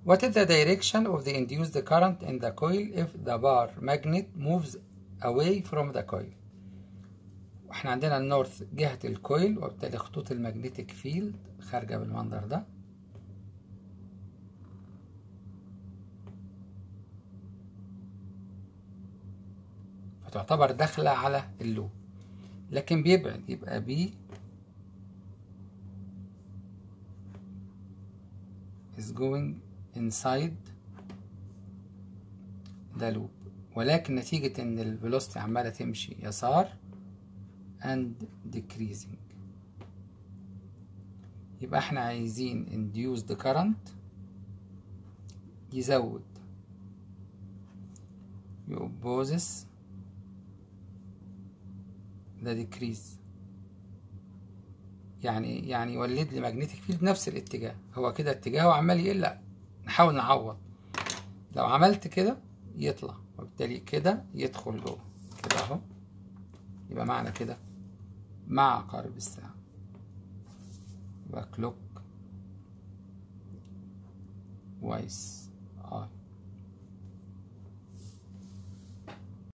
What is the direction of the induced current in the coil if the bar magnet moves away from the coil احنا عندنا النورث جهة الكويل وبالتالي خطوط المagnetic فيلد خارجة بالمنظر ده فتعتبر داخلة على اللوب لكن بيبعد يبقى B is going inside the loop ولكن نتيجة إن الفيلوسيتي عمالة تمشي يسار and decreasing يبقى احنا عايزين induced current يزود يوبوزس ده decrease يعني يعني يولد لي ماجنتيك فيلد نفس الاتجاه هو كده اتجاهه عمال يقل لا نحاول نعوض لو عملت كده يطلع وبالتالي كده يدخل جوه كده اهو يبقى معنى كده مع عقارب الساعة يبقى كلوك وايس اه